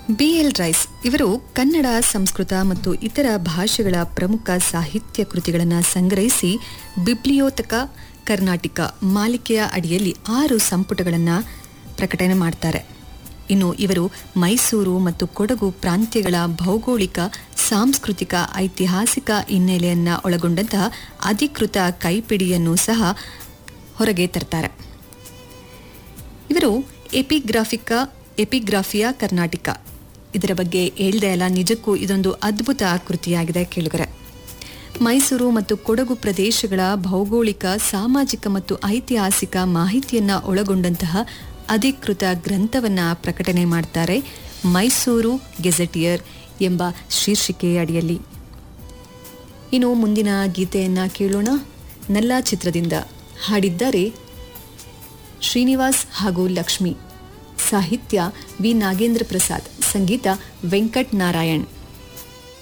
B L rice ಇವರು ಕನ್ನಡ ಸಂಸ್ಕೃತ ಮತ್ತು ಇತರ ಭಾಷೆಗಳ ಪ್ರಮುಖ ಸಾಹಿತ್ಯ ಕೃತಿಗಳನ್ನು ಸಂಗ್ರಹಿಸಿ ಬಿಬ್ಲಿಯೋತಕ ಕರ್ನಾಟಿಕ ಮಾಲಿಕೆಯ ಅಡಿಯಲ್ಲಿ ಆರು ಸಂಪುಟಗಳನ್ನು ಪ್ರಕಟಣೆ ಮಾಡ್ತಾರೆ ಇನ್ನು ಇವರು ಮೈಸೂರು ಮತ್ತು ಕೊಡಗು ಪ್ರಾಂತ್ಯಗಳ ಭೌಗೋಳಿಕ ಸಾಂಸ್ಕೃತಿಕ ಐತಿಹಾಸಿಕ ಹಿನ್ನೆಲೆಯನ್ನ ಒಳಗೊಂಡಂತಹ ಅಧಿಕೃತ ಕೈಪಿಡಿಯನ್ನು ಸಹ ಹೊರಗೆ ತರ್ತಾರೆ ಇವರು ಎಪಿಗ್ರಾಫಿಕ ಎಪಿಗ್ರಾಫಿಯಾ ಕರ್ನಾಟಿಕ ಇದರ ಬಗ್ಗೆ ಹೇಳ್ದೆ ಅಲ್ಲ ನಿಜಕ್ಕೂ ಇದೊಂದು ಅದ್ಭುತ ಕೃತಿಯಾಗಿದೆ ಕೇಳುಗರೆ ಮೈಸೂರು ಮತ್ತು ಕೊಡಗು ಪ್ರದೇಶಗಳ ಭೌಗೋಳಿಕ ಸಾಮಾಜಿಕ ಮತ್ತು ಐತಿಹಾಸಿಕ ಮಾಹಿತಿಯನ್ನ ಒಳಗೊಂಡಂತಹ ಅಧಿಕೃತ ಗ್ರಂಥವನ್ನ ಪ್ರಕಟಣೆ ಮಾಡ್ತಾರೆ ಮೈಸೂರು ಗೆಜೆಟಿಯರ್ ಎಂಬ ಶೀರ್ಷಿಕೆಯ ಅಡಿಯಲ್ಲಿ ಇನ್ನು ಮುಂದಿನ ಗೀತೆಯನ್ನ ಕೇಳೋಣ ನಲ್ಲ ಚಿತ್ರದಿಂದ ಹಾಡಿದ್ದಾರೆ ಶ್ರೀನಿವಾಸ್ ಹಾಗೂ ಲಕ್ಷ್ಮಿ ಸಾಹಿತ್ಯ ವಿ ನಾಗೇಂದ್ರ ಪ್ರಸಾದ್ ಸಂಗೀತ ವೆಂಕಟ್ ನಾರಾಯಣ್